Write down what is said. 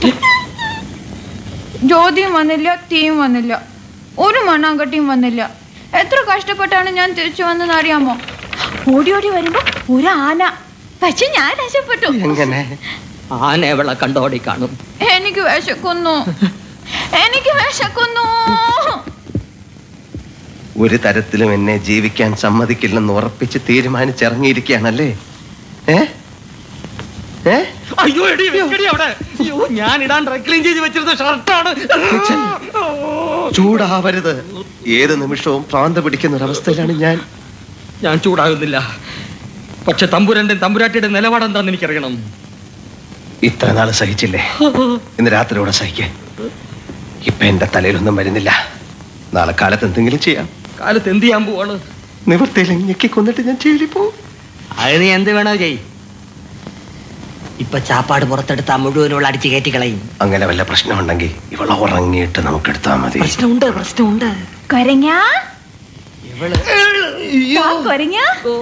ജ്യോതിയും വന്നില്ല തീയും വന്നില്ല ഒരു മണ്ണാങ്കട്ടിയും വന്നില്ല എത്ര കഷ്ടപ്പെട്ടാണ് ഞാൻ തിരിച്ചു വന്നെന്ന് അറിയാമോ ഓടി ഓടി വരുമ്പോ ഒരു ആന പക്ഷെ ഞാൻ രക്ഷപ്പെട്ടു എങ്ങനെ ആന എവളെ കണ്ടോടി കാണും എനിക്ക് വിശക്കുന്നു എനിക്ക് വിശക്കുന്നു ഒരു തരത്തിലും എന്നെ ജീവിക്കാൻ സമ്മതിക്കില്ലെന്ന് ഉറപ്പിച്ച് തീരുമാനിച്ചിറങ്ങിയിരിക്കുകയാണല്ലേ ഏ ഏ അയ്യോ എടി വെക്കടി അവിടെ അയ്യോ ഞാൻ ഇടാൻ ഡ്രൈ ക്ലീൻ ചെയ്ത് വെച്ചിരുന്ന ഷർട്ടാണ് ചൂടാവരുത് ഏത് നിമിഷവും പ്രാന്ത പിടിക്കുന്ന ഒരവസ്ഥയിലാണ് ഞാൻ ഞാൻ ചൂടാകുന്നില്ല പക്ഷെ തമ്പുരന്റെ തമ്പുരാട്ടിയുടെ നിലപാട് എന്താന്ന് എനിക്കറിയണം ഇത്ര നാള് സഹിച്ചില്ലേ ഇന്ന് രാത്രിയോടെ സഹിക്കേ ഇപ്പൊ എന്റെ തലയിലൊന്നും വരുന്നില്ല നാളെ കാലത്ത് എന്തെങ്കിലും ചെയ്യാം കാലത്ത് എന്ത് ചെയ്യാൻ പോവാണ് നിവൃത്തിയിൽ ഞെക്കി കൊന്നിട്ട് ഞാൻ ജയിലിൽ പോവും അത് നീ എന്ത് വേണോ ചെയ് ഇപ്പൊ ചാപ്പാട് പുറത്തെടുത്താ മുഴുവനുള്ള അടിച്ചു കയറ്റി കളയും അങ്ങനെ വല്ല പ്രശ്നമുണ്ടെങ്കിൽ ഇവളെ ഉറങ്ങിയിട്ട് നമുക്ക് എടുത്താൽ മതി പ്രശ്നമുണ്ട് പ്രശ്നമുണ്ട് കൊരങ്ങ ഇവള് കൊരങ്ങ